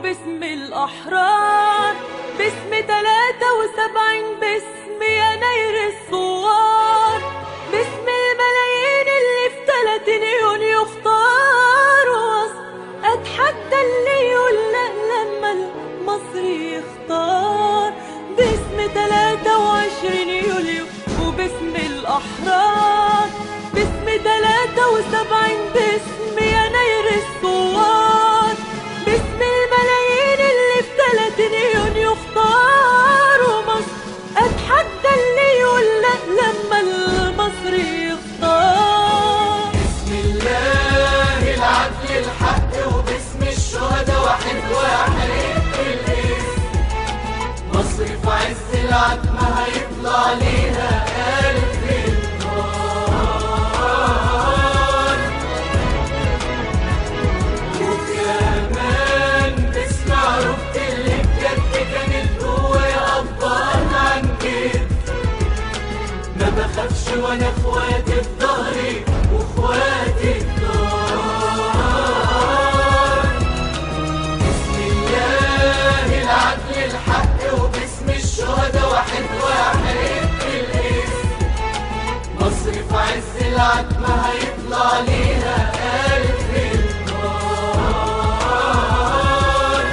وباسم الأحرار باسم تلاتة وسبعين باسم يناير الثوار باسم الملايين اللي في تلاتين يونيو اختاروا مصر أتحدى اللي يقول لا لما المصري يختار باسم تلاتة وعشرين يوليو وباسم الأحرار باسم تلاتة وسبعين باسم يناير الثوار باسم الملايين اللي في تلاتين يونيو اختاروا مصر أتحدى اللي يقول لا لما المصري يختار بسم الله العدل الحق وباسم الشهداء واحد واحد الاسم مصر في عز العتمة هيطلع ليها ألف نار وكمان باسم عروبة اللي بجد كانت جوايا أبطال عن جد ما بخافش وانا اخواتي في ظهري واخواتي في الدار بسم الله العدل الحق وباسم الشهداء واحد واحد الاسم مصر في عز العتمة هيطلع ليها ألف نار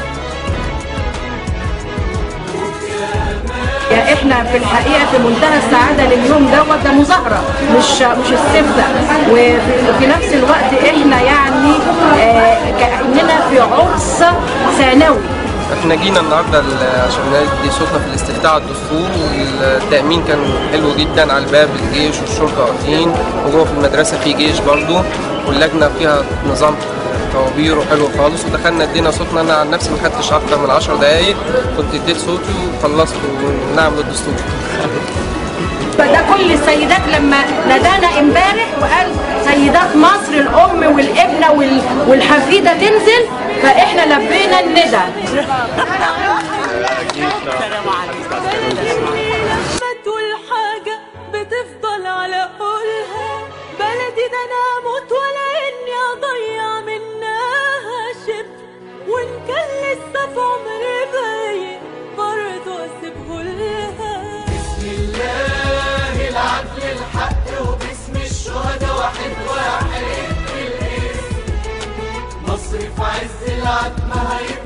يا احنا في الحقيقه في منتهى السعاده لليوم دوت ده مظاهره مش مش استفتاء وفي في نفس الوقت احنا يعني آه، كاننا في عرس ثانوي احنا جينا النهارده ال- عشان ندي صوتنا في الاستفتاء على الدستور والتأمين كان حلو جدا على الباب الجيش والشرطة واقفين وجوه في المدرسة في جيش برضو واللجنة فيها نظام طوابير وحلو خالص ودخلنا ادينا صوتنا انا عن نفسي ما خدتش اكتر من 10 دقايق كنت اديت صوتي وخلصت ونعمل الدستور فده كل السيدات لما نادانا امبارح وقال سيدات مصر الام والابنه وال- والحفيده تنزل فاحنا لبينا الندى لما تقول حاجة بتفضل على قولها بلدي ده انا اموت ولا اني اضيع منها شبر وان كان لسه في عمري باين برضه اسيبه لها بسم الله العدل الحق وباسم الشهداء واحد واحد الاسم مصر في عز العتمة هيطلع